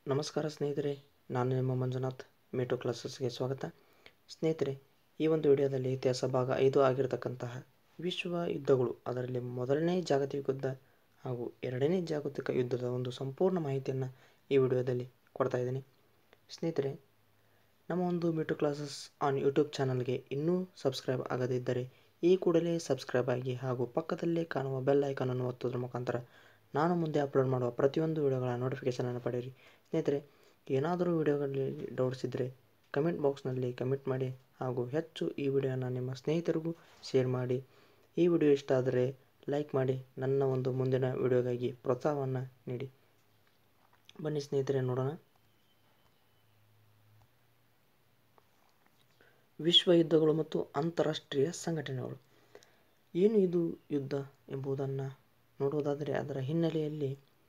ನಮಸ್ಕಾರ ಸ್ನೇಹಿತರೆ ನಾನು ನಿಮ್ಮ ಮಂಜುನಾಥ್ ಮೇಟೋ ಕ್ಲಾಸಸ್ಗೆ ಸ್ವಾಗತ ಸ್ನೇಹಿತರೆ ಈ ಒಂದು ವಿಡಿಯೋದಲ್ಲಿ ಇತಿಹಾಸ ಭಾಗ ಐದು ಆಗಿರತಕ್ಕಂತಹ ವಿಶ್ವ ಯುದ್ಧಗಳು ಅದರಲ್ಲಿ ಮೊದಲನೇ ಜಾಗತಿಕ ಯುದ್ಧ ಹಾಗೂ ಎರಡನೇ ಜಾಗತಿಕ ಯುದ್ಧದ ಒಂದು ಸಂಪೂರ್ಣ ಮಾಹಿತಿಯನ್ನು ಈ ವಿಡಿಯೋದಲ್ಲಿ ಕೊಡ್ತಾ ಇದ್ದೀನಿ ಸ್ನೇಹಿತರೆ ನಮ್ಮ ಒಂದು ಮಿಟು ಕ್ಲಾಸಸ್ ಆನ್ ಯೂಟ್ಯೂಬ್ ಚಾನಲ್ಗೆ ಇನ್ನೂ ಸಬ್ಸ್ಕ್ರೈಬ್ ಆಗದಿದ್ದರೆ ಈ ಕೂಡಲೇ ಸಬ್ಸ್ಕ್ರೈಬ್ ಆಗಿ ಹಾಗೂ ಪಕ್ಕದಲ್ಲೇ ಕಾಣುವ ಬೆಲ್ ಐಕಾನನ್ನು ಒತ್ತೋದ್ರ ಮುಖಾಂತರ ನಾನು ಮುಂದೆ ಅಪ್ಲೋಡ್ ಮಾಡುವ ಪ್ರತಿಯೊಂದು ವಿಡಿಯೋಗಳ ನೋಟಿಫಿಕೇಷನನ್ನು ಪಡೆಯಿರಿ ಸ್ನೇಹಿತರೆ ಏನಾದರೂ ವಿಡಿಯೋಗಳಲ್ಲಿ ಡೌಟ್ಸ್ ಇದ್ದರೆ ಕಮೆಂಟ್ ಬಾಕ್ಸ್ನಲ್ಲಿ ಕಮೆಂಟ್ ಮಾಡಿ ಹಾಗೂ ಹೆಚ್ಚು ಈ ವಿಡಿಯೋನ ನಿಮ್ಮ ಸ್ನೇಹಿತರಿಗೂ ಶೇರ್ ಮಾಡಿ ಈ ವಿಡಿಯೋ ಇಷ್ಟ ಆದರೆ ಲೈಕ್ ಮಾಡಿ ನನ್ನ ಒಂದು ಮುಂದಿನ ವಿಡಿಯೋಗಾಗಿ ಪ್ರೋತ್ಸಾಹವನ್ನು ನೀಡಿ ಬನ್ನಿ ಸ್ನೇಹಿತರೆ ನೋಡೋಣ ವಿಶ್ವ ಯುದ್ಧಗಳು ಮತ್ತು ಅಂತಾರಾಷ್ಟ್ರೀಯ ಸಂಘಟನೆಗಳು ಏನು ಇದು ಯುದ್ಧ ಎಂಬುದನ್ನು ನೋಡುವುದಾದರೆ ಅದರ ಹಿನ್ನೆಲೆಯಲ್ಲಿ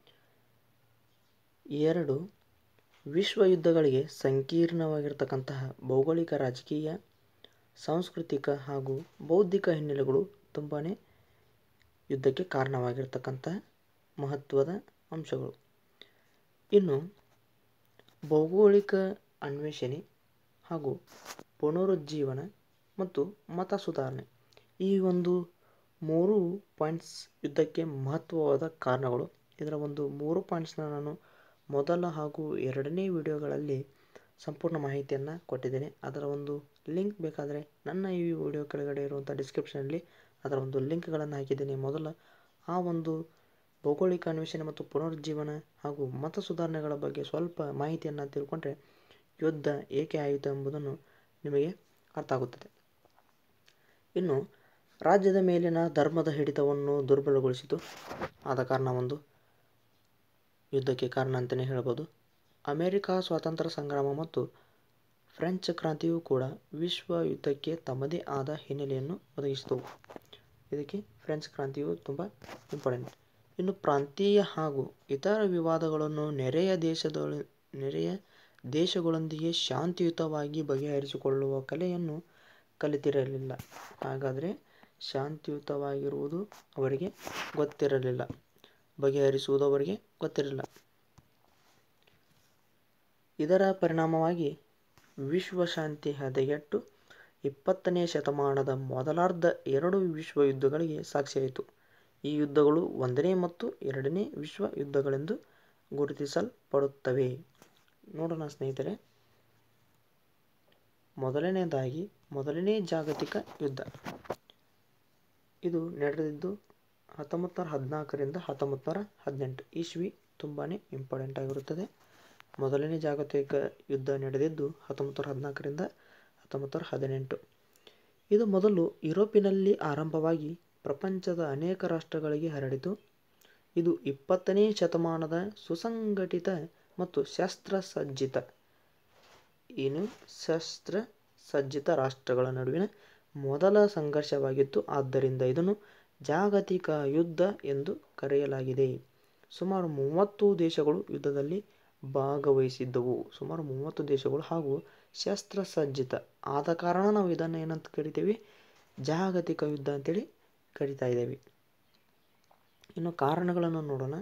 ಎರಡು ವಿಶ್ವ ಯುದ್ಧಗಳಿಗೆ ಸಂಕೀರ್ಣವಾಗಿರ್ತಕ್ಕಂತಹ ಭೌಗೋಳಿಕ ರಾಜಕೀಯ ಸಾಂಸ್ಕೃತಿಕ ಹಾಗೂ ಬೌದ್ಧಿಕ ಹಿನ್ನೆಲೆಗಳು ತುಂಬಾ ಯುದ್ಧಕ್ಕೆ ಕಾರಣವಾಗಿರ್ತಕ್ಕಂತಹ ಮಹತ್ವದ ಅಂಶಗಳು ಇನ್ನು ಭೌಗೋಳಿಕ ಅನ್ವೇಷಣೆ ಹಾಗೂ ಪುನರುಜ್ಜೀವನ ಮತ್ತು ಮತ ಸುಧಾರಣೆ ಈ ಒಂದು ಮೂರು ಪಾಯಿಂಟ್ಸ್ ಯುದ್ಧಕ್ಕೆ ಮಹತ್ವವಾದ ಕಾರಣಗಳು ಇದರ ಒಂದು ಮೂರು ಪಾಯಿಂಟ್ಸ್ನ ನಾನು ಮೊದಲ ಹಾಗೂ ಎರಡನೇ ವಿಡಿಯೋಗಳಲ್ಲಿ ಸಂಪೂರ್ಣ ಮಾಹಿತಿಯನ್ನು ಕೊಟ್ಟಿದ್ದೇನೆ ಅದರ ಒಂದು ಲಿಂಕ್ ಬೇಕಾದರೆ ನನ್ನ ಈ ವಿಡಿಯೋ ಕೆಳಗಡೆ ಇರುವಂಥ ಡಿಸ್ಕ್ರಿಪ್ಷನಲ್ಲಿ ಅದರ ಒಂದು ಲಿಂಕ್ಗಳನ್ನು ಹಾಕಿದ್ದೇನೆ ಮೊದಲ ಆ ಒಂದು ಭೌಗೋಳಿಕ ಅನ್ವೇಷಣೆ ಮತ್ತು ಪುನರುಜ್ಜೀವನ ಹಾಗೂ ಮತ ಸುಧಾರಣೆಗಳ ಬಗ್ಗೆ ಸ್ವಲ್ಪ ಮಾಹಿತಿಯನ್ನು ತಿಳ್ಕೊಂಡ್ರೆ ಯುದ್ಧ ಏಕೆ ಆಯಿತು ಎಂಬುದನ್ನು ನಿಮಗೆ ಅರ್ಥ ಆಗುತ್ತದೆ ಇನ್ನು ರಾಜ್ಯದ ಮೇಲಿನ ಧರ್ಮದ ಹಿಡಿತವನ್ನು ದುರ್ಬಲಗೊಳಿಸಿತು ಆದ ಕಾರಣ ಒಂದು ಯುದ್ಧಕ್ಕೆ ಕಾರಣ ಅಂತಲೇ ಹೇಳ್ಬೋದು ಅಮೆರಿಕ ಸ್ವಾತಂತ್ರ್ಯ ಸಂಗ್ರಾಮ ಮತ್ತು ಫ್ರೆಂಚ್ ಕ್ರಾಂತಿಯೂ ಕೂಡ ವಿಶ್ವ ಯುದ್ಧಕ್ಕೆ ತಮ್ಮದೇ ಆದ ಹಿನ್ನೆಲೆಯನ್ನು ಒದಗಿಸಿದವು ಇದಕ್ಕೆ ಫ್ರೆಂಚ್ ಕ್ರಾಂತಿಯು ತುಂಬ ಇಂಪಾರ್ಟೆಂಟ್ ಇನ್ನು ಪ್ರಾಂತೀಯ ಹಾಗೂ ಇತರ ವಿವಾದಗಳನ್ನು ನೆರೆಯ ದೇಶದ ನೆರೆಯ ದೇಶಗಳೊಂದಿಗೆ ಶಾಂತಿಯುತವಾಗಿ ಬಗೆಹರಿಸಿಕೊಳ್ಳುವ ಕಲೆಯನ್ನು ಕಲಿತಿರಲಿಲ್ಲ ಹಾಗಾದರೆ ಶಾಂತಿಯುತವಾಗಿರುವುದು ಅವರಿಗೆ ಗೊತ್ತಿರಲಿಲ್ಲ ಬಗೆಹರಿಸುವುದು ಅವರಿಗೆ ಗೊತ್ತಿರಲಿಲ್ಲ ಇದರ ಪರಿಣಾಮವಾಗಿ ವಿಶ್ವಶಾಂತಿ ಹದಗೆಟ್ಟು ಇಪ್ಪತ್ತನೇ ಶತಮಾನದ ಮೊದಲಾರ್ಧ ಎರಡು ವಿಶ್ವ ಯುದ್ಧಗಳಿಗೆ ಸಾಕ್ಷಿಯಾಯಿತು ಈ ಯುದ್ಧಗಳು ಒಂದನೇ ಮತ್ತು ಎರಡನೇ ವಿಶ್ವ ಯುದ್ಧಗಳೆಂದು ಗುರುತಿಸಲ್ಪಡುತ್ತವೆ ನೋಡೋಣ ಸ್ನೇಹಿತರೆ ಮೊದಲನೇದಾಗಿ ಮೊದಲನೇ ಜಾಗತಿಕ ಯುದ್ಧ ಇದು ನಡೆದಿದ್ದು ಹತ್ತೊಂಬತ್ತು ನೂರ ಹದಿನಾಲ್ಕರಿಂದ ಹತ್ತೊಂಬತ್ತು ನೂರ ಹದಿನೆಂಟು ಇಸ್ವಿ ತುಂಬಾ ಇಂಪಾರ್ಟೆಂಟ್ ಆಗಿರುತ್ತದೆ ಮೊದಲನೇ ಜಾಗತಿಕ ಯುದ್ಧ ನಡೆದಿದ್ದು ಹತ್ತೊಂಬತ್ತು ನೂರ ಹದಿನಾಲ್ಕರಿಂದ ಹತ್ತೊಂಬತ್ತು ನೂರ ಹದಿನೆಂಟು ಇದು ಮೊದಲು ಯುರೋಪಿನಲ್ಲಿ ಆರಂಭವಾಗಿ ಪ್ರಪಂಚದ ಅನೇಕ ರಾಷ್ಟ್ರಗಳಿಗೆ ಹರಡಿತು ಇದು ಇಪ್ಪತ್ತನೇ ಶತಮಾನದ ಸುಸಂಘಟಿತ ಮತ್ತು ಶಸ್ತ್ರಸಜ್ಜಿತ ಏನು ಶಸ್ತ್ರ ಸಜ್ಜಿತ ರಾಷ್ಟ್ರಗಳ ನಡುವಿನ ಮೊದಲ ಸಂಘರ್ಷವಾಗಿತ್ತು ಆದ್ದರಿಂದ ಇದನ್ನು ಜಾಗತಿಕ ಯುದ್ಧ ಎಂದು ಕರೆಯಲಾಗಿದೆ ಸುಮಾರು ಮೂವತ್ತು ದೇಶಗಳು ಯುದ್ಧದಲ್ಲಿ ಭಾಗವಹಿಸಿದ್ದವು ಸುಮಾರು ಮೂವತ್ತು ದೇಶಗಳು ಹಾಗೂ ಶಸ್ತ್ರಸಜ್ಜಿತ ಆದ ಕಾರಣ ನಾವು ಇದನ್ನು ಏನಂತ ಕರಿತೀವಿ ಜಾಗತಿಕ ಯುದ್ಧ ಅಂತೇಳಿ ಕರಿತಾ ಇದ್ದೇವೆ ಇನ್ನು ಕಾರಣಗಳನ್ನು ನೋಡೋಣ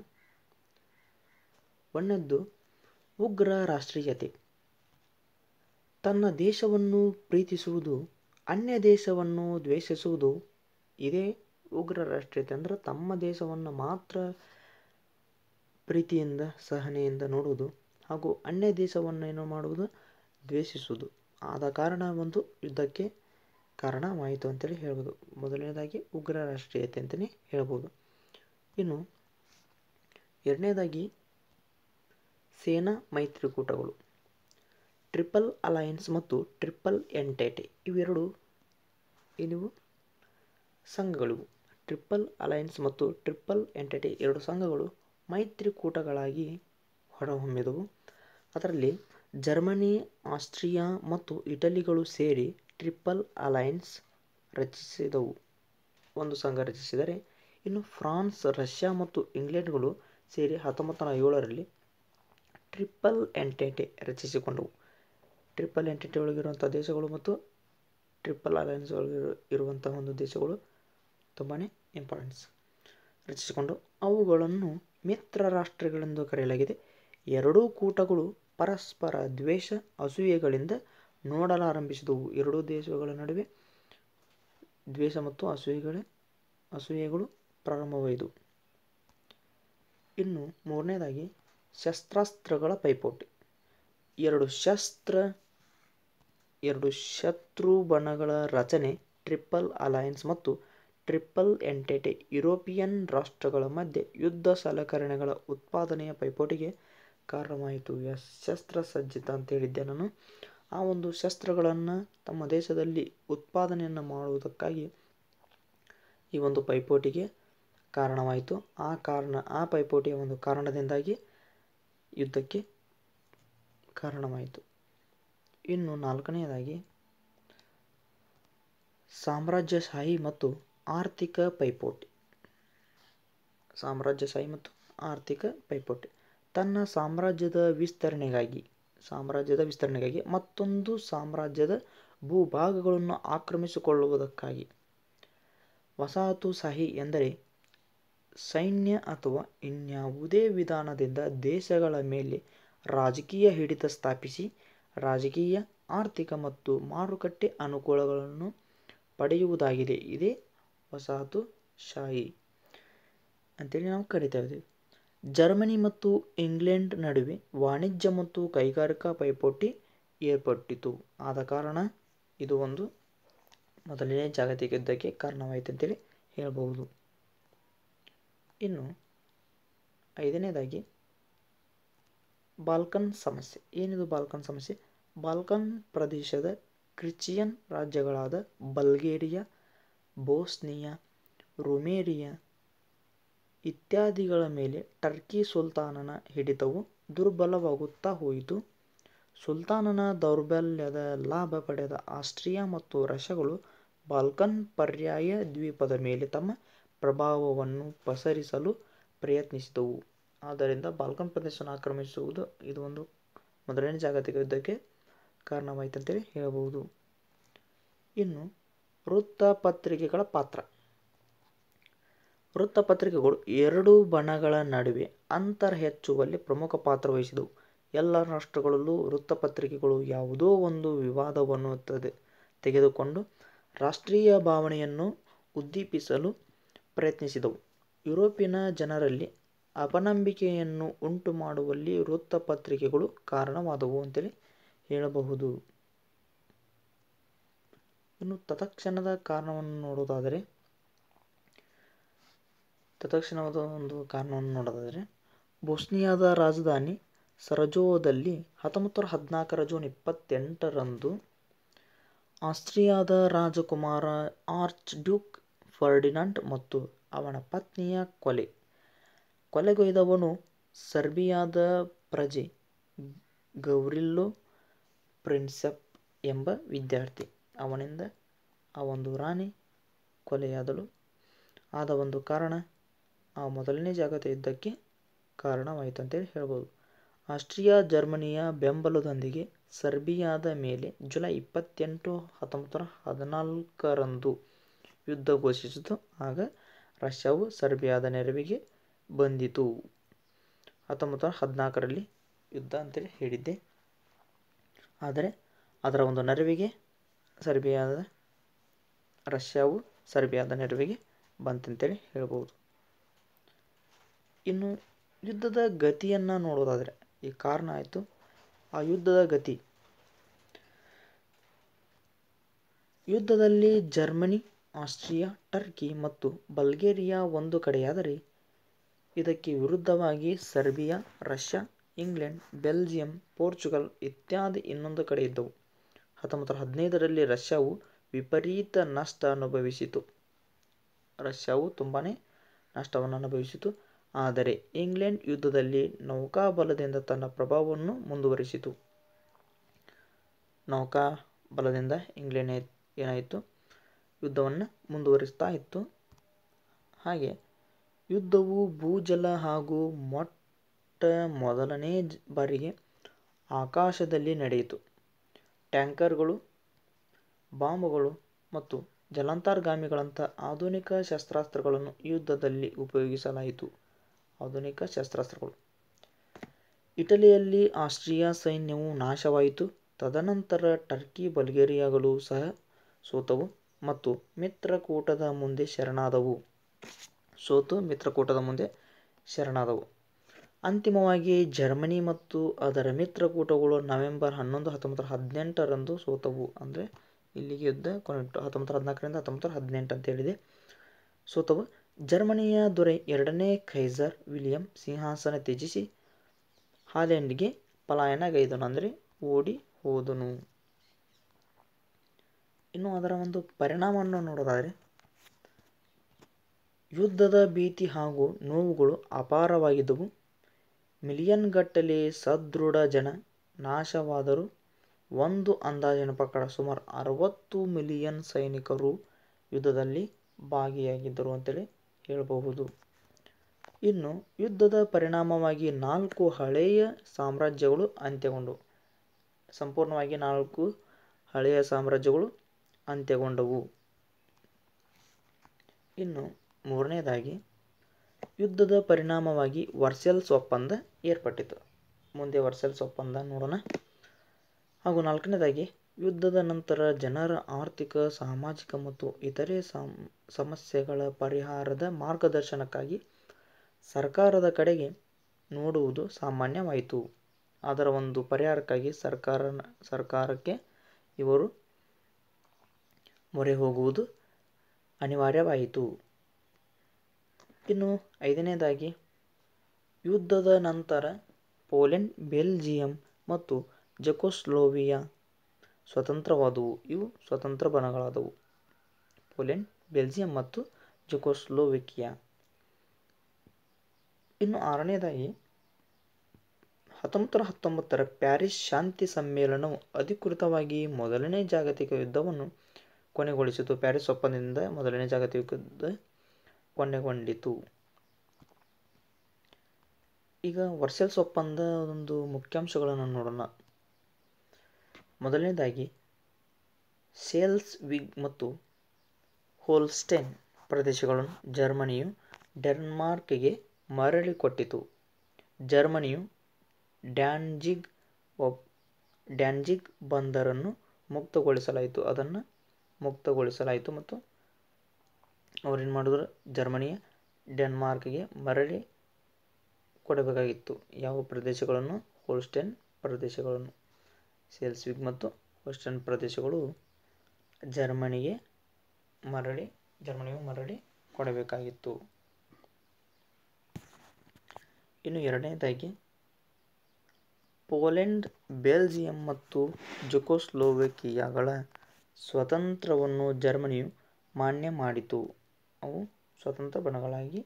ಒಂದದ್ದು ಉಗ್ರ ರಾಷ್ಟ್ರೀಯತೆ ತನ್ನ ದೇಶವನ್ನು ಪ್ರೀತಿಸುವುದು ಅನ್ಯ ದೇಶವನ್ನು ದ್ವೇಷಿಸುವುದು ಇದೇ ಉಗ್ರ ರಾಷ್ಟ್ರೀಯತೆ ಅಂದರೆ ತಮ್ಮ ದೇಶವನ್ನು ಮಾತ್ರ ಪ್ರೀತಿಯಿಂದ ಸಹನೆಯಿಂದ ನೋಡುವುದು ಹಾಗೂ ಅನ್ಯ ದೇಶವನ್ನು ಏನು ಮಾಡುವುದು ದ್ವೇಷಿಸುವುದು ಆದ ಕಾರಣ ಒಂದು ಯುದ್ಧಕ್ಕೆ ಕಾರಣವಾಯಿತು ಅಂತೇಳಿ ಹೇಳ್ಬೋದು ಮೊದಲನೇದಾಗಿ ಉಗ್ರ ರಾಷ್ಟ್ರೀಯತೆ ಅಂತಲೇ ಹೇಳ್ಬೋದು ಇನ್ನು ಎರಡನೇದಾಗಿ ಸೇನಾ ಮೈತ್ರಿಕೂಟಗಳು ಟ್ರಿಪಲ್ ಅಲಯನ್ಸ್ ಮತ್ತು ಟ್ರಿಪಲ್ ಎಂಟೈಟಿ ಇವೆರಡು ಇವು ಸಂಘಗಳಿವು ಟ್ರಿಪಲ್ ಅಲಯನ್ಸ್ ಮತ್ತು ಟ್ರಿಪಲ್ ಎಂಟೈಟಿ ಎರಡು ಸಂಘಗಳು ಮೈತ್ರಿಕೂಟಗಳಾಗಿ ಹೊರಹೊಮ್ಮಿದವು ಅದರಲ್ಲಿ ಜರ್ಮನಿ ಆಸ್ಟ್ರಿಯಾ ಮತ್ತು ಇಟಲಿಗಳು ಸೇರಿ ಟ್ರಿಪಲ್ ಅಲಯನ್ಸ್ ರಚಿಸಿದವು ಒಂದು ಸಂಘ ರಚಿಸಿದರೆ ಇನ್ನು ಫ್ರಾನ್ಸ್ ರಷ್ಯಾ ಮತ್ತು ಇಂಗ್ಲೆಂಡ್ಗಳು ಸೇರಿ ಹತ್ತೊಂಬತ್ತು ನೂರ ಏಳರಲ್ಲಿ ಟ್ರಿಪಲ್ ಎಂಟೈಟಿ ರಚಿಸಿಕೊಂಡವು ಟ್ರಿಪಲ್ ಎಂಟಿಟಿ ಒಳಗಿರುವಂಥ ದೇಶಗಳು ಮತ್ತು ಟ್ರಿಪಲ್ ಅಲಯನ್ಸ್ ಒಳಗಿರು ಇರುವಂಥ ಒಂದು ದೇಶಗಳು ತುಂಬಾ ಇಂಪಾರ್ಟೆನ್ಸ್ ರಚಿಸಿಕೊಂಡು ಅವುಗಳನ್ನು ಮಿತ್ರ ರಾಷ್ಟ್ರಗಳೆಂದು ಕರೆಯಲಾಗಿದೆ ಎರಡೂ ಕೂಟಗಳು ಪರಸ್ಪರ ದ್ವೇಷ ಅಸೂಯೆಗಳಿಂದ ನೋಡಲಾರಂಭಿಸಿದವು ಎರಡೂ ದೇಶಗಳ ನಡುವೆ ದ್ವೇಷ ಮತ್ತು ಅಸೂಯೆಗಳ ಅಸೂಯೆಗಳು ಪ್ರಾರಂಭವಾಯಿತು ಇನ್ನು ಮೂರನೇದಾಗಿ ಶಸ್ತ್ರಾಸ್ತ್ರಗಳ ಪೈಪೋಟಿ ಎರಡು ಶಸ್ತ್ರ ಎರಡು ಶತ್ರು ಬಣಗಳ ರಚನೆ ಟ್ರಿಪಲ್ ಅಲಯನ್ಸ್ ಮತ್ತು ಟ್ರಿಪಲ್ ಎಂಟೆಟೆ ಯುರೋಪಿಯನ್ ರಾಷ್ಟ್ರಗಳ ಮಧ್ಯೆ ಯುದ್ಧ ಸಲಕರಣೆಗಳ ಉತ್ಪಾದನೆಯ ಪೈಪೋಟಿಗೆ ಕಾರಣವಾಯಿತು ಶಸ್ತ್ರಸಜ್ಜಿತ ಅಂತ ಹೇಳಿದ್ದೆ ನಾನು ಆ ಒಂದು ಶಸ್ತ್ರಗಳನ್ನು ತಮ್ಮ ದೇಶದಲ್ಲಿ ಉತ್ಪಾದನೆಯನ್ನು ಮಾಡುವುದಕ್ಕಾಗಿ ಈ ಒಂದು ಪೈಪೋಟಿಗೆ ಕಾರಣವಾಯಿತು ಆ ಕಾರಣ ಆ ಪೈಪೋಟಿಯ ಒಂದು ಕಾರಣದಿಂದಾಗಿ ಯುದ್ಧಕ್ಕೆ ಕಾರಣವಾಯಿತು ಇನ್ನು ನಾಲ್ಕನೆಯದಾಗಿ ಸಾಮ್ರಾಜ್ಯಶಾಹಿ ಮತ್ತು ಆರ್ಥಿಕ ಪೈಪೋಟಿ ಸಾಮ್ರಾಜ್ಯಶಾಹಿ ಮತ್ತು ಆರ್ಥಿಕ ಪೈಪೋಟಿ ತನ್ನ ಸಾಮ್ರಾಜ್ಯದ ವಿಸ್ತರಣೆಗಾಗಿ ಸಾಮ್ರಾಜ್ಯದ ವಿಸ್ತರಣೆಗಾಗಿ ಮತ್ತೊಂದು ಸಾಮ್ರಾಜ್ಯದ ಭೂಭಾಗಗಳನ್ನು ಆಕ್ರಮಿಸಿಕೊಳ್ಳುವುದಕ್ಕಾಗಿ ವಸಾಹತುಶಾಹಿ ಎಂದರೆ ಸೈನ್ಯ ಅಥವಾ ಇನ್ಯಾವುದೇ ವಿಧಾನದಿಂದ ದೇಶಗಳ ಮೇಲೆ ರಾಜಕೀಯ ಹಿಡಿತ ಸ್ಥಾಪಿಸಿ ರಾಜಕೀಯ ಆರ್ಥಿಕ ಮತ್ತು ಮಾರುಕಟ್ಟೆ ಅನುಕೂಲಗಳನ್ನು ಪಡೆಯುವುದಾಗಿದೆ ಇದೇ ವಸಾಹತುಶಾಹಿ ಅಂತೇಳಿ ನಾವು ಕರಿತಾ ಇದ್ದೀವಿ ಜರ್ಮನಿ ಮತ್ತು ಇಂಗ್ಲೆಂಡ್ ನಡುವೆ ವಾಣಿಜ್ಯ ಮತ್ತು ಕೈಗಾರಿಕಾ ಪೈಪೋಟಿ ಏರ್ಪಟ್ಟಿತು ಆದ ಕಾರಣ ಇದು ಒಂದು ಮೊದಲನೇ ಜಾಗತಿಕ ಯುದ್ಧಕ್ಕೆ ಕಾರಣವಾಯಿತು ಅಂತೇಳಿ ಹೇಳಬಹುದು ಇನ್ನು ಐದನೇದಾಗಿ ಬಾಲ್ಕನ್ ಸಮಸ್ಯೆ ಏನಿದು ಬಾಲ್ಕನ್ ಸಮಸ್ಯೆ ಬಾಲ್ಕನ್ ಪ್ರದೇಶದ ಕ್ರಿಶ್ಚಿಯನ್ ರಾಜ್ಯಗಳಾದ ಬಲ್ಗೇರಿಯಾ ಬೋಸ್ನಿಯಾ ರುಮೇರಿಯಾ ಇತ್ಯಾದಿಗಳ ಮೇಲೆ ಟರ್ಕಿ ಸುಲ್ತಾನನ ಹಿಡಿತವು ದುರ್ಬಲವಾಗುತ್ತಾ ಹೋಯಿತು ಸುಲ್ತಾನನ ದೌರ್ಬಲ್ಯದ ಲಾಭ ಪಡೆದ ಆಸ್ಟ್ರಿಯಾ ಮತ್ತು ರಷ್ಯಾಗಳು ಬಾಲ್ಕನ್ ಪರ್ಯಾಯ ದ್ವೀಪದ ಮೇಲೆ ತಮ್ಮ ಪ್ರಭಾವವನ್ನು ಪಸರಿಸಲು ಪ್ರಯತ್ನಿಸಿದವು ಆದ್ದರಿಂದ ಬಾಲ್ಕನ್ ಪ್ರದೇಶವನ್ನು ಆಕ್ರಮಿಸುವುದು ಇದು ಒಂದು ಮೊದಲನೇ ಜಾಗತಿಕ ಯುದ್ಧಕ್ಕೆ ಕಾರಣವಾಯಿತು ಅಂತೇಳಿ ಹೇಳಬಹುದು ಇನ್ನು ವೃತ್ತಪತ್ರಿಕೆಗಳ ಪಾತ್ರ ವೃತ್ತಪತ್ರಿಕೆಗಳು ಎರಡು ಬಣಗಳ ನಡುವೆ ಅಂತರ ಹೆಚ್ಚುವಲ್ಲಿ ಪ್ರಮುಖ ಪಾತ್ರ ವಹಿಸಿದವು ಎಲ್ಲ ರಾಷ್ಟ್ರಗಳಲ್ಲೂ ವೃತ್ತಪತ್ರಿಕೆಗಳು ಯಾವುದೋ ಒಂದು ವಿವಾದವನ್ನು ತದೆ ತೆಗೆದುಕೊಂಡು ರಾಷ್ಟ್ರೀಯ ಭಾವನೆಯನ್ನು ಉದ್ದೀಪಿಸಲು ಪ್ರಯತ್ನಿಸಿದವು ಯುರೋಪಿನ ಜನರಲ್ಲಿ ಅಪನಂಬಿಕೆಯನ್ನು ಉಂಟು ಮಾಡುವಲ್ಲಿ ವೃತ್ತಪತ್ರಿಕೆಗಳು ಕಾರಣವಾದವು ಅಂತೇಳಿ ಹೇಳಬಹುದು ಇನ್ನು ತತ್ಕ್ಷಣದ ಕಾರಣವನ್ನು ನೋಡೋದಾದರೆ ತತ್ಕ್ಷಣವಾದ ಒಂದು ಕಾರಣವನ್ನು ನೋಡೋದಾದರೆ ಬೋಸ್ನಿಯಾದ ರಾಜಧಾನಿ ಸರಜೋದಲ್ಲಿ ಹತ್ತೊಂಬತ್ತು ನೂರ ಹದಿನಾಲ್ಕರ ಜೂನ್ ಇಪ್ಪತ್ತೆಂಟರಂದು ಆಸ್ಟ್ರಿಯಾದ ರಾಜಕುಮಾರ ಆರ್ಚ್ ಡ್ಯೂಕ್ ಫರ್ಡಿನಾಂಡ್ ಮತ್ತು ಅವನ ಪತ್ನಿಯ ಕೊಲೆ ಕೊಲೆಗೈದವನು ಸರ್ಬಿಯಾದ ಪ್ರಜೆ ಗೌರಿಲ್ಲೋ ಪ್ರಿನ್ಸೆಪ್ ಎಂಬ ವಿದ್ಯಾರ್ಥಿ ಅವನಿಂದ ಆ ಒಂದು ರಾಣಿ ಕೊಲೆಯಾದಳು ಆದ ಒಂದು ಕಾರಣ ಆ ಮೊದಲನೇ ಜಾಗತಿಕ ಯುದ್ಧಕ್ಕೆ ಕಾರಣವಾಯಿತು ಅಂತೇಳಿ ಹೇಳ್ಬೋದು ಆಸ್ಟ್ರಿಯಾ ಜರ್ಮನಿಯ ಬೆಂಬಲದೊಂದಿಗೆ ಸರ್ಬಿಯಾದ ಮೇಲೆ ಜುಲೈ ಇಪ್ಪತ್ತೆಂಟು ಹತ್ತೊಂಬತ್ತು ನೂರ ಹದಿನಾಲ್ಕರಂದು ಯುದ್ಧ ಘೋಷಿಸಿತು ಆಗ ರಷ್ಯಾವು ಸರ್ಬಿಯಾದ ನೆರವಿಗೆ ಬಂದಿತು ಹತ್ತೊಂಬತ್ತು ನೂರ ಹದಿನಾಲ್ಕರಲ್ಲಿ ಯುದ್ಧ ಅಂತೇಳಿ ಹೇಳಿದ್ದೆ ಆದರೆ ಅದರ ಒಂದು ನೆರವಿಗೆ ಸರ್ಬಿಯಾದ ರಷ್ಯಾವು ಸರ್ಬಿಯಾದ ನೆರವಿಗೆ ಬಂತಂತೇಳಿ ಹೇಳ್ಬೋದು ಇನ್ನು ಯುದ್ಧದ ಗತಿಯನ್ನು ನೋಡೋದಾದರೆ ಈ ಕಾರಣ ಆಯಿತು ಆ ಯುದ್ಧದ ಗತಿ ಯುದ್ಧದಲ್ಲಿ ಜರ್ಮನಿ ಆಸ್ಟ್ರಿಯಾ ಟರ್ಕಿ ಮತ್ತು ಬಲ್ಗೇರಿಯಾ ಒಂದು ಕಡೆಯಾದರೆ ಇದಕ್ಕೆ ವಿರುದ್ಧವಾಗಿ Serbia Russia England Belgium Portugal ಇತ್ಯಾದಿ ಇನ್ನೊಂದು ಕಡೆ ಇದ್ದವು ಹತ್ತೊಂಬತ್ತು ನೂರ ಹದಿನೈದರಲ್ಲಿ ರಷ್ಯಾವು ವಿಪರೀತ ನಷ್ಟ ಅನುಭವಿಸಿತು ರಷ್ಯಾವು ತುಂಬಾ ನಷ್ಟವನ್ನು ಅನುಭವಿಸಿತು ಆದರೆ ಇಂಗ್ಲೆಂಡ್ ಯುದ್ಧದಲ್ಲಿ ನೌಕಾಬಲದಿಂದ ತನ್ನ ಪ್ರಭಾವವನ್ನು ಮುಂದುವರಿಸಿತು ನೌಕಾಬಲದಿಂದ ಇಂಗ್ಲೆಂಡ್ ಏನಾಯಿತು ಯುದ್ಧವನ್ನು ಮುಂದುವರಿಸ್ತಾ ಇತ್ತು ಹಾಗೆ ಯುದ್ಧವು ಭೂಜಲ ಹಾಗೂ ಮೊಟ್ಟ ಮೊದಲನೇ ಬಾರಿಗೆ ಆಕಾಶದಲ್ಲಿ ನಡೆಯಿತು ಟ್ಯಾಂಕರ್ಗಳು ಬಾಂಬುಗಳು ಮತ್ತು ಜಲಾಂತರ್ಗಾಮಿಗಳಂಥ ಆಧುನಿಕ ಶಸ್ತ್ರಾಸ್ತ್ರಗಳನ್ನು ಯುದ್ಧದಲ್ಲಿ ಉಪಯೋಗಿಸಲಾಯಿತು ಆಧುನಿಕ ಶಸ್ತ್ರಾಸ್ತ್ರಗಳು ಇಟಲಿಯಲ್ಲಿ ಆಸ್ಟ್ರಿಯಾ ಸೈನ್ಯವು ನಾಶವಾಯಿತು ತದನಂತರ ಟರ್ಕಿ ಬಲ್ಗೇರಿಯಾಗಳು ಸಹ ಸೋತವು ಮತ್ತು ಮಿತ್ರಕೂಟದ ಮುಂದೆ ಶರಣಾದವು ಸೋತು ಮಿತ್ರಕೂಟದ ಮುಂದೆ ಶರಣಾದವು ಅಂತಿಮವಾಗಿ ಜರ್ಮನಿ ಮತ್ತು ಅದರ ಮಿತ್ರಕೂಟಗಳು ನವೆಂಬರ್ ಹನ್ನೊಂದು ಹತ್ತೊಂಬತ್ತು ಹದಿನೆಂಟರಂದು ಸೋತವು ಅಂದರೆ ಇಲ್ಲಿಗೆ ಯುದ್ಧ ಕೊನೆಟ್ಟು ಹತ್ತೊಂಬತ್ತು ಹದಿನಾಲ್ಕರಿಂದ ಹತ್ತೊಂಬತ್ತು ಹದಿನೆಂಟು ಅಂತ ಹೇಳಿದೆ ಸೋತವು ಜರ್ಮನಿಯ ದೊರೆ ಎರಡನೇ ಖೈಸರ್ ವಿಲಿಯಂ ಸಿಂಹಾಸನ ತ್ಯಜಿಸಿ ಹಾಲೆಂಡ್ಗೆ ಪಲಾಯನಗೈದನು ಅಂದರೆ ಓಡಿ ಹೋದನು ಇನ್ನು ಅದರ ಒಂದು ಪರಿಣಾಮವನ್ನು ನೋಡೋದಾದರೆ ಯುದ್ಧದ ಭೀತಿ ಹಾಗೂ ನೋವುಗಳು ಅಪಾರವಾಗಿದ್ದವು ಮಿಲಿಯನ್ಗಟ್ಟಲೆ ಸದೃಢ ಜನ ನಾಶವಾದರೂ ಒಂದು ಅಂದಾಜಿನ ಪ್ರಕಾರ ಸುಮಾರು ಅರವತ್ತು ಮಿಲಿಯನ್ ಸೈನಿಕರು ಯುದ್ಧದಲ್ಲಿ ಭಾಗಿಯಾಗಿದ್ದರು ಅಂತೇಳಿ ಹೇಳಬಹುದು ಇನ್ನು ಯುದ್ಧದ ಪರಿಣಾಮವಾಗಿ ನಾಲ್ಕು ಹಳೆಯ ಸಾಮ್ರಾಜ್ಯಗಳು ಅಂತ್ಯಗೊಂಡವು ಸಂಪೂರ್ಣವಾಗಿ ನಾಲ್ಕು ಹಳೆಯ ಸಾಮ್ರಾಜ್ಯಗಳು ಅಂತ್ಯಗೊಂಡವು ಇನ್ನು ಮೂರನೇದಾಗಿ ಯುದ್ಧದ ಪರಿಣಾಮವಾಗಿ ವರ್ಸೆಲ್ಸ್ ಒಪ್ಪಂದ ಏರ್ಪಟ್ಟಿತು ಮುಂದೆ ವರ್ಸೆಲ್ಸ್ ಒಪ್ಪಂದ ನೋಡೋಣ ಹಾಗೂ ನಾಲ್ಕನೇದಾಗಿ ಯುದ್ಧದ ನಂತರ ಜನರ ಆರ್ಥಿಕ ಸಾಮಾಜಿಕ ಮತ್ತು ಇತರೆ ಸಮಸ್ಯೆಗಳ ಪರಿಹಾರದ ಮಾರ್ಗದರ್ಶನಕ್ಕಾಗಿ ಸರ್ಕಾರದ ಕಡೆಗೆ ನೋಡುವುದು ಸಾಮಾನ್ಯವಾಯಿತು ಅದರ ಒಂದು ಪರಿಹಾರಕ್ಕಾಗಿ ಸರ್ಕಾರ ಸರ್ಕಾರಕ್ಕೆ ಇವರು ಮೊರೆ ಹೋಗುವುದು ಅನಿವಾರ್ಯವಾಯಿತು ಇನ್ನು ಐದನೇದಾಗಿ ಯುದ್ಧದ ನಂತರ ಪೋಲೆಂಡ್ ಬೆಲ್ಜಿಯಂ ಮತ್ತು ಜೆಕೋಸ್ಲೋವಿಯಾ ಸ್ವತಂತ್ರವಾದವು ಇವು ಸ್ವತಂತ್ರ ಬಣಗಳಾದವು ಪೋಲೆಂಡ್ ಬೆಲ್ಜಿಯಂ ಮತ್ತು ಜೆಕೋಸ್ಲೋವಿಕಿಯಾ ಇನ್ನು ಆರನೇದಾಗಿ ಹತ್ತೊಂಬತ್ತು ಹತ್ತೊಂಬತ್ತರ ಪ್ಯಾರಿಸ್ ಶಾಂತಿ ಸಮ್ಮೇಳನವು ಅಧಿಕೃತವಾಗಿ ಮೊದಲನೇ ಜಾಗತಿಕ ಯುದ್ಧವನ್ನು ಕೊನೆಗೊಳಿಸಿತು ಪ್ಯಾರಿಸ್ ಒಪ್ಪಂದದಿಂದ ಮೊದಲನೇ ಜಾಗತಿಕ ಯುದ್ಧ ಕೊನೆಗೊಂಡಿತು ಈಗ ವರ್ಸೆಲ್ಸ್ ಒಪ್ಪಂದ ಒಂದು ಮುಖ್ಯಾಂಶಗಳನ್ನು ನೋಡೋಣ ಮೊದಲನೇದಾಗಿ ಸೇಲ್ಸ್ ವಿಗ್ ಮತ್ತು ಹೋಲ್ಸ್ಟೈನ್ ಪ್ರದೇಶಗಳನ್ನು ಜರ್ಮನಿಯು ಡೆನ್ಮಾರ್ಕ್ಗೆ ಮರಳಿ ಕೊಟ್ಟಿತು ಜರ್ಮನಿಯು ಡ್ಯಾನ್ಜಿಗ್ ಡ್ಯಾನ್ಜಿಗ್ ಬಂದರನ್ನು ಮುಕ್ತಗೊಳಿಸಲಾಯಿತು ಅದನ್ನು ಮುಕ್ತಗೊಳಿಸಲಾಯಿತು ಮತ್ತು ಅವರೇನು ಮಾಡಿದ್ರು ಜರ್ಮನಿಯ ಡೆನ್ಮಾರ್ಕ್ಗೆ ಮರಳಿ ಕೊಡಬೇಕಾಗಿತ್ತು ಯಾವ ಪ್ರದೇಶಗಳನ್ನು ಹೋಲ್ಸ್ಟೈನ್ ಪ್ರದೇಶಗಳನ್ನು ಸೇಲ್ಸ್ವಿಗ್ ಮತ್ತು ಹೋಲ್ಸ್ಟೈನ್ ಪ್ರದೇಶಗಳು ಜರ್ಮನಿಗೆ ಮರಳಿ ಜರ್ಮನಿಗೆ ಮರಳಿ ಕೊಡಬೇಕಾಗಿತ್ತು ಇನ್ನು ಎರಡನೇದಾಗಿ ಪೋಲೆಂಡ್ ಬೆಲ್ಜಿಯಂ ಮತ್ತು ಜುಕೋಸ್ಲೋವೆಕಿಯಾಗಳ ಸ್ವಾತಂತ್ರ್ಯವನ್ನು ಜರ್ಮನಿಯು ಮಾನ್ಯ ಮಾಡಿತು ಅವು ಸ್ವತಂತ್ರ ಬಣಗಳಾಗಿ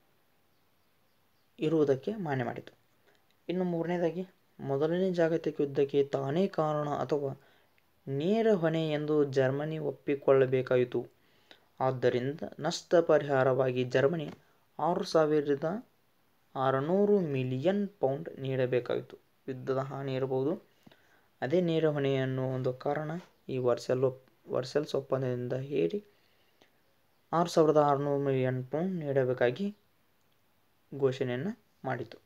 ಇರುವುದಕ್ಕೆ ಮಾನ್ಯ ಮಾಡಿತು ಇನ್ನು ಮೂರನೇದಾಗಿ ಮೊದಲನೇ ಜಾಗತಿಕ ಯುದ್ಧಕ್ಕೆ ತಾನೇ ಕಾರಣ ಅಥವಾ ನೇರ ಹೊಣೆ ಎಂದು ಜರ್ಮನಿ ಒಪ್ಪಿಕೊಳ್ಳಬೇಕಾಯಿತು ಆದ್ದರಿಂದ ನಷ್ಟ ಪರಿಹಾರವಾಗಿ ಜರ್ಮನಿ ಆರು ಸಾವಿರದ ಆರುನೂರು ಮಿಲಿಯನ್ ಪೌಂಡ್ ನೀಡಬೇಕಾಯಿತು ಯುದ್ಧದ ಹಾನಿ ಇರಬಹುದು ಅದೇ ನೇರ ಹೊಣೆ ಅನ್ನುವ ಒಂದು ಕಾರಣ ಈ ವರ್ಸೆಲ್ ವರ್ಸೆಲ್ಸ್ ಒಪ್ಪಂದದಿಂದ ಹೇರಿ ಆರು ಸಾವಿರದ ಆರುನೂರು ಮಿಲಿಯನ್ ಪೌಂಡ್ ನೀಡಬೇಕಾಗಿ ಘೋಷಣೆಯನ್ನು ಮಾಡಿತು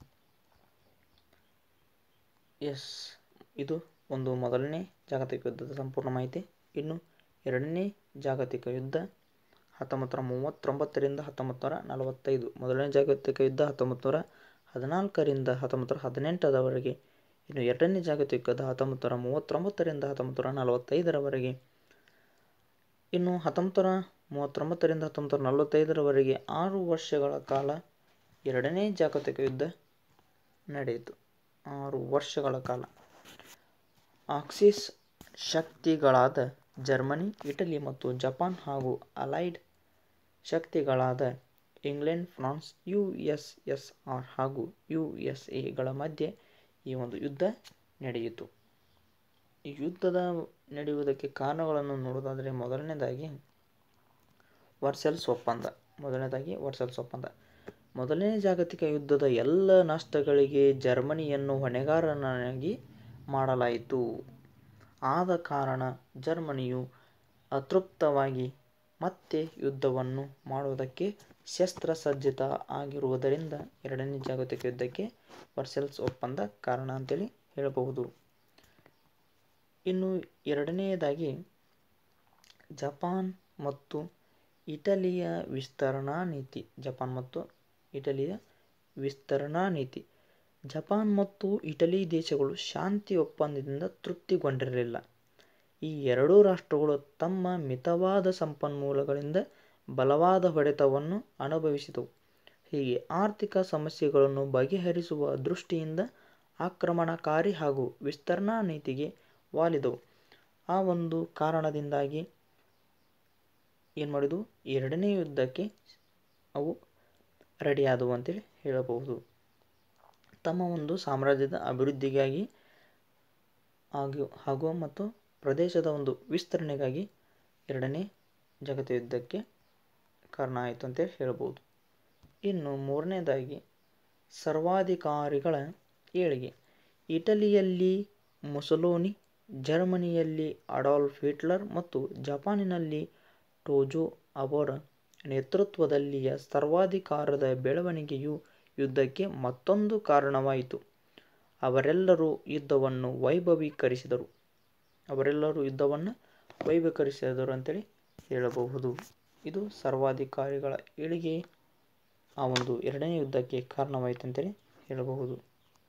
ಎಸ್ ಇದು ಒಂದು ಮೊದಲನೇ ಜಾಗತಿಕ ಯುದ್ಧದ ಸಂಪೂರ್ಣ ಮಾಹಿತಿ ಇನ್ನು ಎರಡನೇ ಜಾಗತಿಕ ಯುದ್ಧ ಹತ್ತೊಂಬತ್ತು ನೂರ ಮೂವತ್ತೊಂಬತ್ತರಿಂದ ಹತ್ತೊಂಬತ್ತು ನೂರ ನಲವತ್ತೈದು ಮೊದಲನೇ ಜಾಗತಿಕ ಯುದ್ಧ ಹತ್ತೊಂಬತ್ತು ನೂರ ಹದಿನಾಲ್ಕರಿಂದ ಹತ್ತೊಂಬತ್ತು ನೂರ ಹದಿನೆಂಟರವರೆಗೆ ಇನ್ನು ಎರಡನೇ ಜಾಗತಿಕ ಯುದ್ಧ ಹತ್ತೊಂಬತ್ತು ನೂರ ಮೂವತ್ತೊಂಬತ್ತರಿಂದ ಹತ್ತೊಂಬತ್ತು ನೂರ ನಲವತ್ತೈದರವರೆಗೆ ಇನ್ನು ಹತ್ತೊಂಬತ್ತು ನೂರ ಮೂವತ್ತೊಂಬತ್ತರಿಂದ ಹತ್ತೊಂಬತ್ತು ನೂರ ನಲವತ್ತೈದರವರೆಗೆ ಆರು ವರ್ಷಗಳ ಕಾಲ ಎರಡನೇ ಜಾಗತಿಕ ಯುದ್ಧ ನಡೆಯಿತು ಆರು ವರ್ಷಗಳ ಕಾಲ ಆಕ್ಸಿಸ್ ಶಕ್ತಿಗಳಾದ ಜರ್ಮನಿ ಇಟಲಿ ಮತ್ತು ಜಪಾನ್ ಹಾಗೂ ಅಲೈಡ್ ಶಕ್ತಿಗಳಾದ England France U S S R ಹಾಗೂ ಯು ಎಸ್ ಎಗಳ ಮಧ್ಯೆ ಈ ಒಂದು ಯುದ್ಧ ನಡೆಯಿತು ಈ ಯುದ್ಧದ ನಡೆಯುವುದಕ್ಕೆ ಕಾರಣಗಳನ್ನು ನೋಡೋದಾದರೆ ಮೊದಲನೇದಾಗಿ ವರ್ಸೆಲ್ಸ್ ಒಪ್ಪಂದ ಮೊದಲನೇದಾಗಿ ವರ್ಸೆಲ್ಸ್ ಒಪ್ಪಂದ ಮೊದಲನೇ ಜಾಗತಿಕ ಯುದ್ಧದ ಎಲ್ಲ ನಷ್ಟಗಳಿಗೆ ಜರ್ಮನಿಯನ್ನು ಹೊಣೆಗಾರನಾಗಿ ಮಾಡಲಾಯಿತು ಆದ ಕಾರಣ ಜರ್ಮನಿಯು ಅತೃಪ್ತವಾಗಿ ಮತ್ತೆ ಯುದ್ಧವನ್ನು ಮಾಡುವುದಕ್ಕೆ ಶಸ್ತ್ರಸಜ್ಜಿತ ಆಗಿರುವುದರಿಂದ ಎರಡನೇ ಜಾಗತಿಕ ಯುದ್ಧಕ್ಕೆ ವರ್ಸೆಲ್ಸ್ ಒಪ್ಪಂದ ಕಾರಣ ಅಂತೇಳಿ ಹೇಳಬಹುದು ಇನ್ನು ಎರಡನೆಯದಾಗಿ ಜಪಾನ್ ಮತ್ತು ಇಟಲಿಯ ವಿಸ್ತರಣಾ ನೀತಿ ಜಪಾನ್ ಮತ್ತು ಇಟಲಿಯ ವಿಸ್ತರಣಾ ನೀತಿ ಜಪಾನ್ ಮತ್ತು ಇಟಲಿ ದೇಶಗಳು ಶಾಂತಿ ಒಪ್ಪಂದದಿಂದ ತೃಪ್ತಿಗೊಂಡಿರಲಿಲ್ಲ ಈ ಎರಡೂ ರಾಷ್ಟ್ರಗಳು ತಮ್ಮ ಮಿತವಾದ ಸಂಪನ್ಮೂಲಗಳಿಂದ ಬಲವಾದ ಹೊಡೆತವನ್ನು ಅನುಭವಿಸಿದವು ಹೀಗೆ ಆರ್ಥಿಕ ಸಮಸ್ಯೆಗಳನ್ನು ಬಗೆಹರಿಸುವ ದೃಷ್ಟಿಯಿಂದ ಆಕ್ರಮಣಕಾರಿ ಹಾಗೂ ವಿಸ್ತರಣಾ ನೀತಿಗೆ ವಾಲಿದವು ಆ ಒಂದು ಕಾರಣದಿಂದಾಗಿ ಏನು ಮಾಡಿದವು ಎರಡನೇ ಯುದ್ಧಕ್ಕೆ ಅವು ರೆಡಿಯಾದವು ಅಂತೇಳಿ ಹೇಳಬಹುದು ತಮ್ಮ ಒಂದು ಸಾಮ್ರಾಜ್ಯದ ಅಭಿವೃದ್ಧಿಗಾಗಿ ಹಾಗೂ ಹಾಗೂ ಮತ್ತು ಪ್ರದೇಶದ ಒಂದು ವಿಸ್ತರಣೆಗಾಗಿ ಎರಡನೇ ಜಗತ್ತು ಯುದ್ಧಕ್ಕೆ ಕಾರಣ ಆಯಿತು ಅಂತೇಳಿ ಹೇಳ್ಬೋದು ಇನ್ನು ಮೂರನೇದಾಗಿ ಸರ್ವಾಧಿಕಾರಿಗಳ ಏಳಿಗೆ ಇಟಲಿಯಲ್ಲಿ ಮುಸೊಲೋನಿ ಜರ್ಮನಿಯಲ್ಲಿ ಅಡಾಲ್ಫ್ ಹಿಟ್ಲರ್ ಮತ್ತು ಜಪಾನಿನಲ್ಲಿ ಟೋಜೋ ಅವರ ನೇತೃತ್ವದಲ್ಲಿಯ ಸರ್ವಾಧಿಕಾರದ ಬೆಳವಣಿಗೆಯು ಯುದ್ಧಕ್ಕೆ ಮತ್ತೊಂದು ಕಾರಣವಾಯಿತು ಅವರೆಲ್ಲರೂ ಯುದ್ಧವನ್ನು ವೈಭವೀಕರಿಸಿದರು ಅವರೆಲ್ಲರೂ ಯುದ್ಧವನ್ನು ವೈಭವೀಕರಿಸಿದರು ಅಂತೇಳಿ ಹೇಳಬಹುದು ಇದು ಸರ್ವಾಧಿಕಾರಿಗಳ ಏಳಿಗೆ ಆ ಒಂದು ಎರಡನೇ ಯುದ್ಧಕ್ಕೆ ಕಾರಣವಾಯಿತು ಅಂತೇಳಿ ಹೇಳಬಹುದು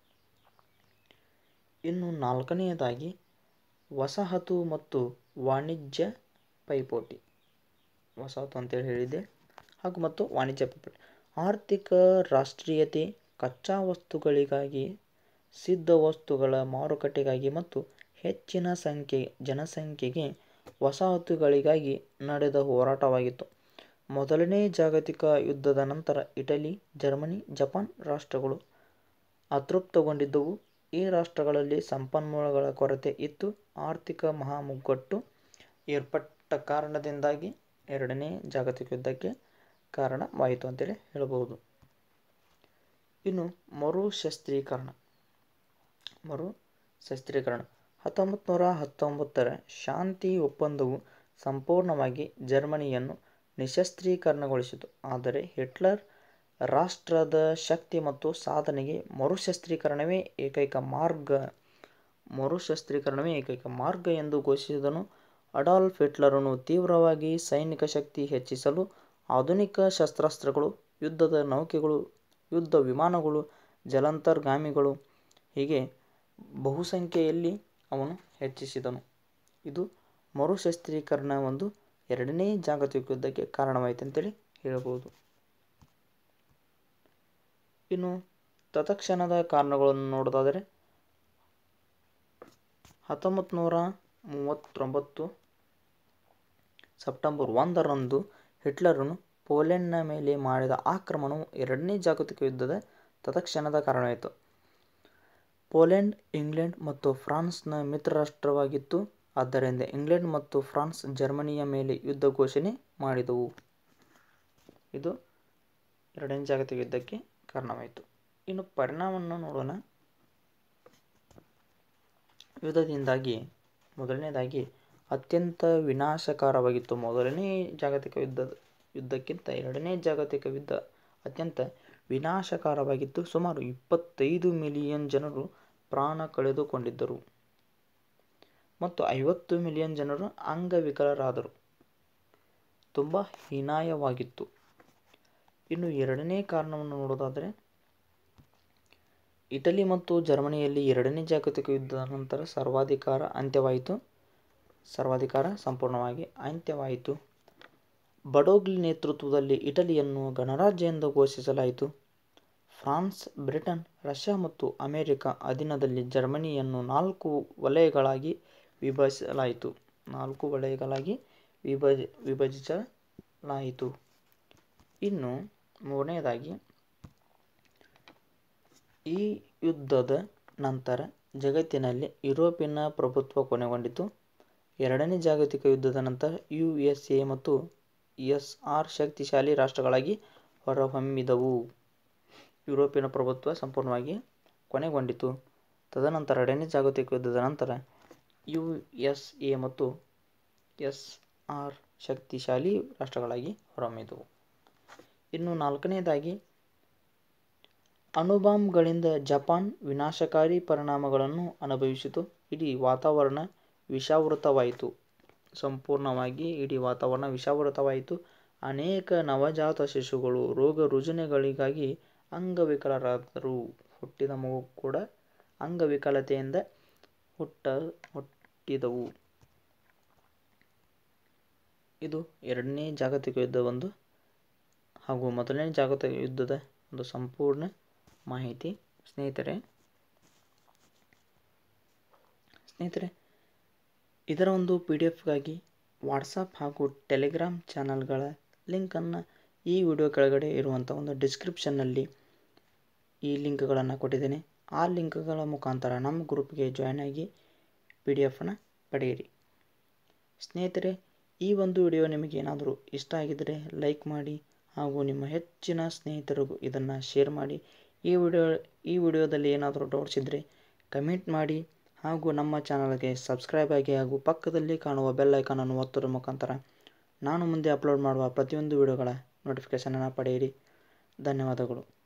ಇನ್ನು ನಾಲ್ಕನೆಯದಾಗಿ ವಸಾಹತು ಮತ್ತು ವಾಣಿಜ್ಯ ಪೈಪೋಟಿ ವಸಾಹತು ಅಂತೇಳಿ ಹೇಳಿದ್ದೆ ಹಾಗೂ ಮತ್ತು ವಾಣಿಜ್ಯ ಪೈಪೋಟಿ ಆರ್ಥಿಕ ರಾಷ್ಟ್ರೀಯತೆ ಕಚ್ಚಾ ವಸ್ತುಗಳಿಗಾಗಿ ಸಿದ್ಧ ವಸ್ತುಗಳ ಮಾರುಕಟ್ಟೆಗಾಗಿ ಮತ್ತು ಹೆಚ್ಚಿನ ಸಂಖ್ಯೆ ಜನಸಂಖ್ಯೆಗೆ ವಸಾಹತುಗಳಿಗಾಗಿ ನಡೆದ ಹೋರಾಟವಾಗಿತ್ತು ಮೊದಲನೇ ಜಾಗತಿಕ ಯುದ್ಧದ ನಂತರ ಇಟಲಿ ಜರ್ಮನಿ ಜಪಾನ್ ರಾಷ್ಟ್ರಗಳು ಅತೃಪ್ತಗೊಂಡಿದ್ದವು ಈ ರಾಷ್ಟ್ರಗಳಲ್ಲಿ ಸಂಪನ್ಮೂಲಗಳ ಕೊರತೆ ಇತ್ತು ಆರ್ಥಿಕ ಮಹಾಮುಗ್ಗಟ್ಟು ಏರ್ಪಟ್ಟ ಕಾರಣದಿಂದಾಗಿ ಎರಡನೇ ಜಾಗತಿಕ ಯುದ್ಧಕ್ಕೆ ಕಾರಣವಾಯಿತು ಅಂತೇಳಿ ಹೇಳಬಹುದು ಇನ್ನು ಮರು ಶಸ್ತ್ರೀಕರಣ ಮರು ಶಸ್ತ್ರೀಕರಣ ಹತ್ತೊಂಬತ್ತು ನೂರ ಹತ್ತೊಂಬತ್ತರ ಶಾಂತಿ ಒಪ್ಪಂದವು ಸಂಪೂರ್ಣವಾಗಿ ಜರ್ಮನಿಯನ್ನು ನಿಶಸ್ತ್ರೀಕರಣಗೊಳಿಸಿತು ಆದರೆ ಹಿಟ್ಲರ್ ರಾಷ್ಟ್ರದ ಶಕ್ತಿ ಮತ್ತು ಸಾಧನೆಗೆ ಮರುಶಸ್ತ್ರೀಕರಣವೇ ಏಕೈಕ ಮಾರ್ಗ ಮರುಶಸ್ತ್ರೀಕರಣವೇ ಏಕೈಕ ಮಾರ್ಗ ಎಂದು ಘೋಷಿಸಿದನು ಅಡಾಲ್ಫ್ ಹಿಟ್ಲರನು ತೀವ್ರವಾಗಿ ಸೈನಿಕ ಶಕ್ತಿ ಹೆಚ್ಚಿಸಲು ಆಧುನಿಕ ಶಸ್ತ್ರಾಸ್ತ್ರಗಳು ಯುದ್ಧದ ನೌಕೆಗಳು ಯುದ್ಧ ವಿಮಾನಗಳು ಜಲಾಂತರ್ಗಾಮಿಗಳು ಹೀಗೆ ಬಹುಸಂಖ್ಯೆಯಲ್ಲಿ ಅವನು ಹೆಚ್ಚಿಸಿದನು ಇದು ಮರುಶಸ್ತ್ರೀಕರಣ ಒಂದು ಎರಡನೇ ಜಾಗತಿಕ ಯುದ್ಧಕ್ಕೆ ಕಾರಣವಾಯಿತು ಅಂತೇಳಿ ಹೇಳಬಹುದು ಇನ್ನು ತತ್ಕ್ಷಣದ ಕಾರಣಗಳನ್ನು ನೋಡೋದಾದರೆ ಹತ್ತೊಂಬತ್ತು ನೂರ ಮೂವತ್ತೊಂಬತ್ತು ಸೆಪ್ಟೆಂಬರ್ ಒಂದರಂದು ಹಿಟ್ಲರನು ಪೋಲೆಂಡ್ನ ಮೇಲೆ ಮಾಡಿದ ಆಕ್ರಮಣವು ಎರಡನೇ ಜಾಗತಿಕ ಯುದ್ಧದ ತತ್ಕ್ಷಣದ ಕಾರಣವಾಯಿತು ಪೋಲೆಂಡ್ ಇಂಗ್ಲೆಂಡ್ ಮತ್ತು ಫ್ರಾನ್ಸ್ನ ಮಿತ್ರರಾಷ್ಟ್ರವಾಗಿತ್ತು ಆದ್ದರಿಂದ ಇಂಗ್ಲೆಂಡ್ ಮತ್ತು ಫ್ರಾನ್ಸ್ ಜರ್ಮನಿಯ ಮೇಲೆ ಯುದ್ಧ ಘೋಷಣೆ ಮಾಡಿದವು ಇದು ಎರಡನೇ ಜಾಗತಿಕ ಯುದ್ಧಕ್ಕೆ ಕಾರಣವಾಯಿತು ಇನ್ನು ಪರಿಣಾಮವನ್ನು ನೋಡೋಣ ಯುದ್ಧದಿಂದಾಗಿ ಮೊದಲನೇದಾಗಿ ಅತ್ಯಂತ ವಿನಾಶಕಾರವಾಗಿತ್ತು ಮೊದಲನೇ ಜಾಗತಿಕ ಯುದ್ಧ ಯುದ್ಧಕ್ಕಿಂತ ಎರಡನೇ ಜಾಗತಿಕ ಯುದ್ಧ ಅತ್ಯಂತ ವಿನಾಶಕಾರವಾಗಿತ್ತು ಸುಮಾರು ಇಪ್ಪತ್ತೈದು ಮಿಲಿಯನ್ ಜನರು ಪ್ರಾಣ ಕಳೆದುಕೊಂಡಿದ್ದರು ಮತ್ತು ಐವತ್ತು ಮಿಲಿಯನ್ ಜನರು ಅಂಗವಿಕಲರಾದರು ತುಂಬ ಹೀನಾಯವಾಗಿತ್ತು ಇನ್ನು ಎರಡನೇ ಕಾರಣವನ್ನು ನೋಡೋದಾದರೆ ಇಟಲಿ ಮತ್ತು ಜರ್ಮನಿಯಲ್ಲಿ ಎರಡನೇ ಜಾಗತಿಕ ಯುದ್ಧದ ನಂತರ ಸರ್ವಾಧಿಕಾರ ಅಂತ್ಯವಾಯಿತು ಸರ್ವಾಧಿಕಾರ ಸಂಪೂರ್ಣವಾಗಿ ಅಂತ್ಯವಾಯಿತು ಬಡೋಗ್ಲಿ ನೇತೃತ್ವದಲ್ಲಿ ಇಟಲಿಯನ್ನು ಗಣರಾಜ್ಯ ಎಂದು ಘೋಷಿಸಲಾಯಿತು ಫ್ರಾನ್ಸ್ ಬ್ರಿಟನ್ ರಷ್ಯಾ ಮತ್ತು ಅಮೆರಿಕ ಅಧೀನದಲ್ಲಿ ಜರ್ಮನಿಯನ್ನು ನಾಲ್ಕು ವಲಯಗಳಾಗಿ ವಿಭಜಿಸಲಾಯಿತು ನಾಲ್ಕು ವಲಯಗಳಾಗಿ ವಿಭಜ ವಿಭಜಿಸಲಾಯಿತು ಇನ್ನು ಮೂರನೇದಾಗಿ ಈ ಯುದ್ಧದ ನಂತರ ಜಗತ್ತಿನಲ್ಲಿ ಯುರೋಪಿನ ಪ್ರಭುತ್ವ ಕೊನೆಗೊಂಡಿತು ಎರಡನೇ ಜಾಗತಿಕ ಯುದ್ಧದ ನಂತರ ಯು ಎಸ್ ಎ ಮತ್ತು ಎಸ್ ಆರ್ ಶಕ್ತಿಶಾಲಿ ರಾಷ್ಟ್ರಗಳಾಗಿ ಹೊರಹೊಮ್ಮಿದವು ಯುರೋಪಿನ ಪ್ರಭುತ್ವ ಸಂಪೂರ್ಣವಾಗಿ ಕೊನೆಗೊಂಡಿತು ತದನಂತರ ಎರಡನೇ ಜಾಗತಿಕ ಯುದ್ಧದ ನಂತರ ಯು ಎಸ್ ಎ ಮತ್ತು ಎಸ್ ಆರ್ ಶಕ್ತಿಶಾಲಿ ರಾಷ್ಟ್ರಗಳಾಗಿ ಹೊರಹೊಮ್ಮಿದವು ಇನ್ನು ನಾಲ್ಕನೇದಾಗಿ ಅಣುಬಾಂಬ್ಗಳಿಂದ ಜಪಾನ್ ವಿನಾಶಕಾರಿ ಪರಿಣಾಮಗಳನ್ನು ಅನುಭವಿಸಿತು ಇಡೀ ವಾತಾವರಣ ವಿಷಾವೃತವಾಯಿತು ಸಂಪೂರ್ಣವಾಗಿ ಇಡೀ ವಾತಾವರಣ ವಿಷಾವೃತವಾಯಿತು ಅನೇಕ ನವಜಾತ ಶಿಶುಗಳು ರೋಗ ರುಜಿನಗಳಿಗಾಗಿ ಅಂಗವಿಕಲರಾದರು ಹುಟ್ಟಿದ ಮಗು ಕೂಡ ಅಂಗವಿಕಲತೆಯಿಂದ ಹುಟ್ಟ ಹುಟ್ಟಿದವು ಇದು ಎರಡನೇ ಜಾಗತಿಕ ಯುದ್ಧ ಒಂದು ಹಾಗೂ ಮೊದಲನೇ ಜಾಗತಿಕ ಯುದ್ಧದ ಒಂದು ಸಂಪೂರ್ಣ ಮಾಹಿತಿ ಸ್ನೇಹಿತರೆ ಸ್ನೇಹಿತರೆ ಇದರ ಒಂದು ಪಿ ಡಿ ಎಫ್ಗಾಗಿ ವಾಟ್ಸಪ್ ಹಾಗೂ ಟೆಲಿಗ್ರಾಮ್ ಚಾನಲ್ಗಳ ಲಿಂಕನ್ನು ಈ ವಿಡಿಯೋ ಕೆಳಗಡೆ ಇರುವಂಥ ಒಂದು ಡಿಸ್ಕ್ರಿಪ್ಷನ್ನಲ್ಲಿ ಈ ಲಿಂಕ್ಗಳನ್ನು ಕೊಟ್ಟಿದ್ದೇನೆ ಆ ಲಿಂಕ್ಗಳ ಮುಖಾಂತರ ನಮ್ಮ ಗ್ರೂಪ್ಗೆ ಜಾಯ್ನ್ ಆಗಿ ಪಿ ಡಿ ಎಫನ್ನು ಪಡೆಯಿರಿ ಸ್ನೇಹಿತರೆ ಈ ಒಂದು ವಿಡಿಯೋ ನಿಮಗೆ ಏನಾದರೂ ಇಷ್ಟ ಆಗಿದ್ದರೆ ಲೈಕ್ ಮಾಡಿ ಹಾಗೂ ನಿಮ್ಮ ಹೆಚ್ಚಿನ ಸ್ನೇಹಿತರಿಗೂ ಇದನ್ನು ಶೇರ್ ಮಾಡಿ ಈ ವಿಡಿಯೋ ಈ ವಿಡಿಯೋದಲ್ಲಿ ಏನಾದರೂ ಡೌಟ್ಸ್ ಇದ್ದರೆ ಕಮೆಂಟ್ ಮಾಡಿ ಹಾಗೂ ನಮ್ಮ ಚಾನಲ್ಗೆ ಸಬ್ಸ್ಕ್ರೈಬ್ ಆಗಿ ಹಾಗೂ ಪಕ್ಕದಲ್ಲಿ ಕಾಣುವ ಬೆಲ್ ಐಕಾನನ್ನು ಒತ್ತುವ ಮುಖಾಂತರ ನಾನು ಮುಂದೆ ಅಪ್ಲೋಡ್ ಮಾಡುವ ಪ್ರತಿಯೊಂದು ವಿಡಿಯೋಗಳ ನೋಟಿಫಿಕೇಷನನ್ನು ಪಡೆಯಿರಿ ಧನ್ಯವಾದಗಳು